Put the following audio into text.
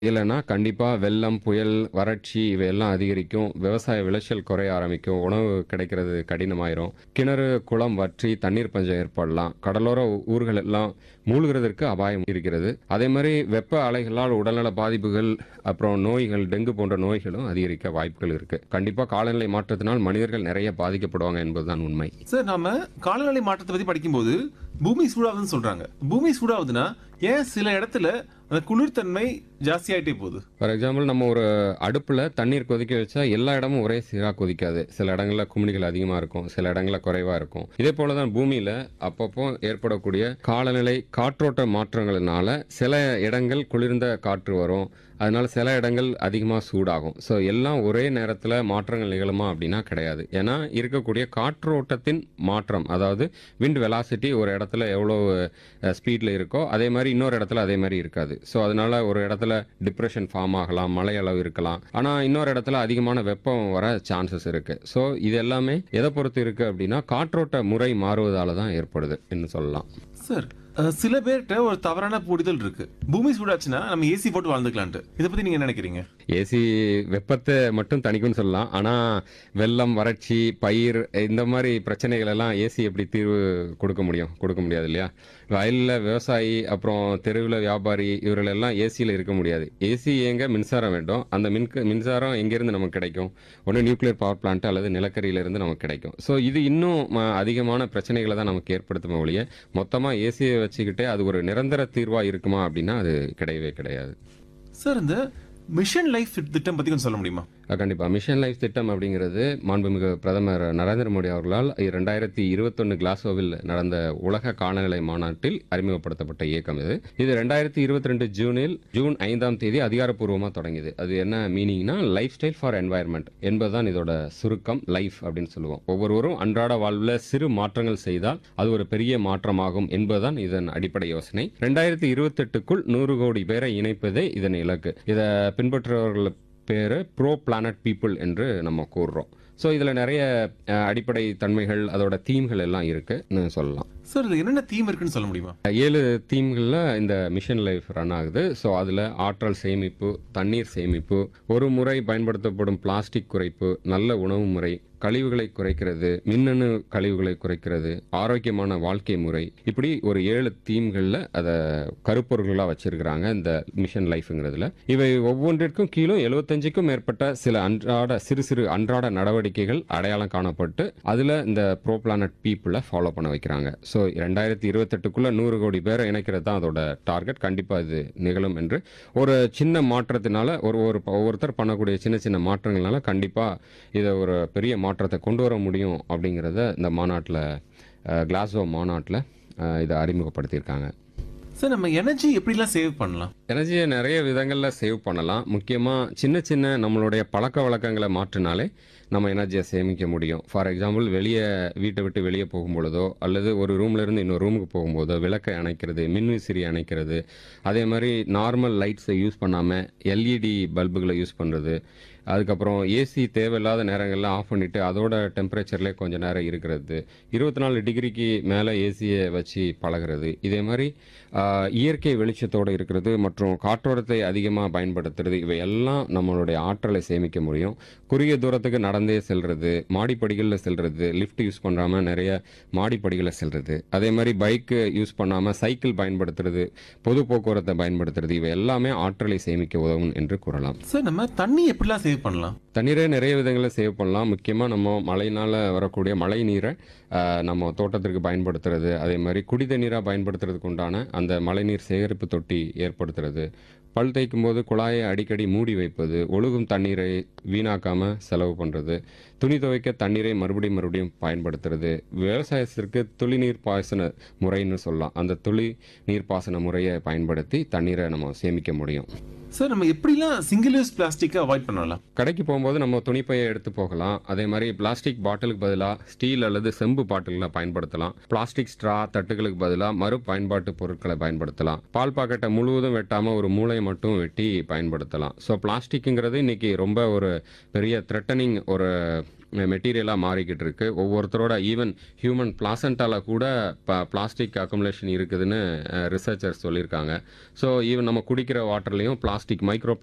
இல்லைன்னா கண்டிப்பாக வெள்ளம் புயல் வறட்சி இவையெல்லாம் அதிகரிக்கும் விவசாய விளைச்சல் குறைய ஆரம்பிக்கும் உணவு கிடைக்கிறது கடினமாயிரும் கிணறு குளம் வற்றி தண்ணீர் பஞ்சம் ஏற்படலாம் கடலோர ஊர்கள் எல்லாம் மூழ்கிறதற்கு அபாயம் இருக்கிறது அதே மாதிரி வெப்ப அலைகளால் உடல்நல பாதிப்புகள் அப்புறம் நோய்கள் டெங்கு போன்ற நோய்களும் அதிகரிக்க வாய்ப்புகள் இருக்கு கண்டிப்பாக காலநிலை மாற்றத்தினால் மனிதர்கள் நிறைய பாதிக்கப்படுவாங்க என்பதுதான் உண்மை சார் நாம காலநிலை மாற்றத்தை பத்தி படிக்கும்போது பூமி சூடாகுதுன்னு சொல்றாங்க பூமி சூடாகுதுன்னா ஏன் சில இடத்துல அந்த குளிர்தன்மை ஜாஸ்தியாயிட்டே போகுது ஃபார் எக்ஸாம்பிள் நம்ம ஒரு அடுப்பில் தண்ணீர் கொதிக்க வச்சா எல்லா இடமும் ஒரே சீராக கொதிக்காது சில இடங்களில் குமிழிகள் அதிகமாக இருக்கும் சில இடங்களில் குறைவாக இருக்கும் இதே போல தான் பூமியில் அப்பப்போ ஏற்படக்கூடிய காலநிலை காற்றோட்ட மாற்றங்களினால சில இடங்கள் குளிர்ந்த காற்று வரும் அதனால சில இடங்கள் அதிகமாக சூடாகும் ஸோ எல்லாம் ஒரே நேரத்தில் மாற்றங்கள் நிகழுமா அப்படின்னா கிடையாது ஏன்னா இருக்கக்கூடிய காற்றோட்டத்தின் மாற்றம் அதாவது விண்ட் வெலாசிட்டி ஒரு இடத்துல எவ்வளோ ஸ்பீடில் இருக்கோ அதே மாதிரி இன்னொரு இடத்துல அதே மாதிரி இருக்காது ஸோ அதனால ஒரு இடத்துல டிப்ரெஷன் ஃபார்ம் ஆகலாம் மழை அளவு இருக்கலாம் ஆனால் இன்னொரு இடத்துல அதிகமான வெப்பம் வர சான்சஸ் இருக்கு ஸோ இது எல்லாமே எதை பொறுத்து இருக்கு அப்படின்னா காற்றோட்ட முறை மாறுவதால தான் ஏற்படுது என்று சொல்லலாம் சார் அஹ், சில பேர்கிட்ட ஒரு தவறான புரிதல் இருக்கு பூமி சூடாச்சுன்னா நம்ம ஏசி போட்டு வாழ்ந்துக்கலான்ட்டு இதை பத்தி நீங்க என்ன நினைக்கிறீங்க ஏசி வெப்பத்தை மட்டும் தணிக்கும்னு சொல்லலாம் ஆனால் வெள்ளம் வறட்சி பயிர் இந்த மாதிரி பிரச்சனைகள் எல்லாம் ஏசி எப்படி தீர்வு கொடுக்க முடியும் கொடுக்க முடியாது இல்லையா வயலில் விவசாயி அப்புறம் தெருவில் வியாபாரி இவர்கள் எல்லாம் ஏசியில் இருக்க முடியாது ஏசி இயங்க மின்சாரம் வேண்டும் அந்த மின் மின்சாரம் எங்கேருந்து நமக்கு கிடைக்கும் ஒன்று நியூக்ளியர் பவர் பிளான்ட் அல்லது நிலக்கரியிலிருந்து நமக்கு கிடைக்கும் ஸோ இது இன்னும் ம- அதிகமான பிரச்சனைகளை தான் நமக்கு ஏற்படுத்தும் ஒழிய மொத்தமாக ஏசியை வச்சுக்கிட்டே அது ஒரு நிரந்தர தீர்வாக இருக்குமா அப்படின்னா அது கிடையவே கிடையாது சார் இந்த மிஷன் லைஃப் திட்டம் பத்தி கொஞ்சம் சொல்ல முடியுமா அஹ் கண்டிப்பா மிஷன் லைஃப் திட்டம் அப்படிங்கிறது மாண்புமிகு பிரதமர் நரேந்திர மோடி அவர்களால் ரெண்டாயிரத்தி இருபத்தொன்னு கிளாஸ்கோவில் நடந்த உலக காலநிலை மாநாட்டில் அறிமுகப்படுத்தப்பட்ட இயக்கம் இது இது ரெண்டாயிரத்தி இருபத்தி ரெண்டு ஜூனில் ஜூன் ஐந்தாம் தேதி அதிகாரப்பூர்வமாக தொடங்கியது அது என்ன மீனிங்னா லைஃப் ஸ்டைல் ஃபார் என்வாயர்மெண்ட் என்பதுதான் இதோட சுருக்கம் லைஃப் அப்படின்னு சொல்லுவோம் ஒவ்வொருவரும் அன்றாட வாழ்வில் சிறு மாற்றங்கள் செய்தால் அது ஒரு பெரிய மாற்றமாகும் என்பதுதான் இதன் அடிப்படை யோசனை ரெண்டாயிரத்தி இருபத்தெட்டுக்குள் நூறு கோடி பேரை இணைப்பதே இதன் இலக்கு இதை பின்பற்றுபவர்கள் பேர் ப்ரோ பிளானட் பீப்புள் என்று நம்ம கூறுறோம் ஸோ இதில் நிறைய அஹ், அடிப்படை தன்மைகள் அதோட தீம்கள் எல்லாம் இருக்குன்னு சொல்லலாம் சார் இது என்னென்ன தீம் இருக்குன்னு சொல்ல முடியுமா ஏழு தீம்களில் இந்த மிஷன் லைஃப் ரன் ஆகுது ஸோ அதில் ஆற்றல் சேமிப்பு தண்ணீர் சேமிப்பு ஒரு முறை பயன்படுத்தப்படும் பிளாஸ்டிக் குறைப்பு நல்ல உணவு முறை கழிவுகளை குறைக்கிறது மின்னணு கழிவுகளை குறைக்கிறது ஆரோக்கியமான வாழ்க்கை முறை இப்படி ஒரு ஏழு தீம்களில் அதை கருப்பொருள்களாக வச்சிருக்கிறாங்க இந்த மிஷன் லைஃப்ங்கிறதுல இவை ஒவ்வொன்றிற்கும் கீழும் எழுபத்தஞ்சுக்கும் மேற்பட்ட சில அன்றாட சிறு சிறு அன்றாட நடவடிக்கைகள் அடையாளம் காணப்பட்டு அதில் இந்த ப்ரோ பிளானட் பீப்புளை ஃபாலோ பண்ண வைக்கிறாங்க ஸோ ரெண்டாயிரத்தி இருபத்தெட்டுக்குள்ள நூறு கோடி பேரை இணைக்கிறது தான் அதோட டார்கெட் கண்டிப்பாக இது நிகழும் என்று ஒரு சின்ன மாற்றத்தினால ஒரு ஒரு ஒவ்வொருத்தர் பண்ணக்கூடிய சின்ன சின்ன மாற்றங்கள்னால கண்டிப்பாக இதை ஒரு பெரிய மாற்றத்தை கொண்டு வர முடியும் அப்படிங்கிறத இந்த மாநாட்டில் கிளாஸ்கோ மாநாட்டில் இதை அறிமுகப்படுத்தியிருக்காங்க சார் நம்ம எனர்ஜி எப்படிலாம் சேவ் பண்ணலாம் எனர்ஜியை நிறைய விதங்களில் சேவ் பண்ணலாம் முக்கியமாக சின்ன சின்ன நம்மளுடைய பழக்க வழக்கங்களை மாற்றினாலே நம்ம எனர்ஜியை சேமிக்க முடியும் ஃபார் எக்ஸாம்பிள் வெளியே வீட்டை விட்டு வெளியே போகும் பொழுதோ அல்லது ஒரு ரூம்ல இருந்து இன்னொரு ரூமுக்கு போகும்போதோ விளக்கை அணைக்கிறது மின்விசிறி அணைக்கிறது அதே மாதிரி நார்மல் லைட்ஸை யூஸ் பண்ணாமல் எல்இடி பல்புகளை யூஸ் பண்ணுறது அதுக்கப்புறம் ஏசி தேவையில்லாத நேரங்களில் ஆஃப் பண்ணிவிட்டு அதோட டெம்பரேச்சர்லேயே கொஞ்சம் நேரம் இருக்கிறது இருபத்தி நாலு டிகிரிக்கு மேலே ஏசியை வச்சு பழகிறது இதே மாதிரி ஆஹ், இயற்கை வெளிச்சத்தோடு இருக்கிறது மற்றும் காற்றோட்டத்தை அதிகமாக பயன்படுத்துறது இவை எல்லாம் நம்மளுடைய ஆற்றலை சேமிக்க முடியும் குறுகிய தூரத்துக்கு நடந்தே செல்றது மாடிப்படிகளில் செல்றது லிஃப்ட் யூஸ் பண்ணாமல் நிறைய மாடிப்படிகளில் செல்றது அதே மாதிரி பைக்கு யூஸ் பண்ணாமல் சைக்கிள் பயன்படுத்துறது பொது போக்குவரத்தை பயன்படுத்துறது இவை எல்லாமே ஆற்றலை சேமிக்க உதவும் என்று கூறலாம் சார் நம்ம தண்ணி எப்படிலாம் சேவ் பண்ணலாம் தண்ணீரை நிறைய விதங்களில் சேவ் பண்ணலாம் முக்கியமாக நம்ம மழையினால் வரக்கூடிய மழை நீரை ஆஹ், நம்ம தோட்டத்திற்கு பயன்படுத்துறது அதே மாதிரி குடி தண்ணீராக பயன்படுத்துறதுக்கு உண்டான அந்த மழைநீர் சேகரிப்பு தொட்டி ஏற்படுத்துறது பல் தேய்க்கும் போது குழாயை அடிக்கடி மூடி வைப்பது ஒழுகும் தண்ணீரை வீணாக்காமல் செலவு பண்ணுறது துணி துவைக்க தண்ணீரை மறுபடியும் மறுபடியும் பயன்படுத்துறது விவசாயத்திற்கு துளி நீர் பாசன முறைன்னு சொல்லலாம் அந்த துளி நீர் பாசன முறையை பயன்படுத்தி தண்ணீரை நம்ம சேமிக்க முடியும் சார் நம்ம எப்படிலாம் சிங்கிள் யூஸ் பிளாஸ்டிக்கை அவாய்ட் பண்ணலாம் கடைக்கு போகும்போது நம்ம துணிப்பையை எடுத்து போகலாம் அதே மாதிரி பிளாஸ்டிக் பாட்டிலுக்கு பதிலாக ஸ்டீல் அல்லது செம்பு பாட்டில்களை பயன்படுத்தலாம் பிளாஸ்டிக் ஸ்ட்ரா தட்டுகளுக்கு பதிலாக மறு பயன்பாட்டு பொருட்களை பயன்படுத்தலாம் பால் பாக்கெட்டை முழுவதும் வெட்டாமல் ஒரு மூளையை மட்டும் வெட்டி பயன்படுத்தலாம் ஸோ பிளாஸ்டிக்குங்கிறது இன்னைக்கு ரொம்ப ஒரு பெரிய த்ரெட்டனிங் ஒரு மெட்டீரியலாக மாறிக்கிட்டு இருக்கு ஒவ்வொருத்தரோட ஈவன் ஹியூமன் பிளாசண்டால கூட பிளாஸ்டிக் அக்குமுலேஷன் இருக்குதுன்னு ரிசர்ச்சர்ஸ் சொல்லியிருக்காங்க ஸோ ஈவன் நம்ம குடிக்கிற வாட்டர்லேயும் பிளாஸ்டிக் மைக்ரோ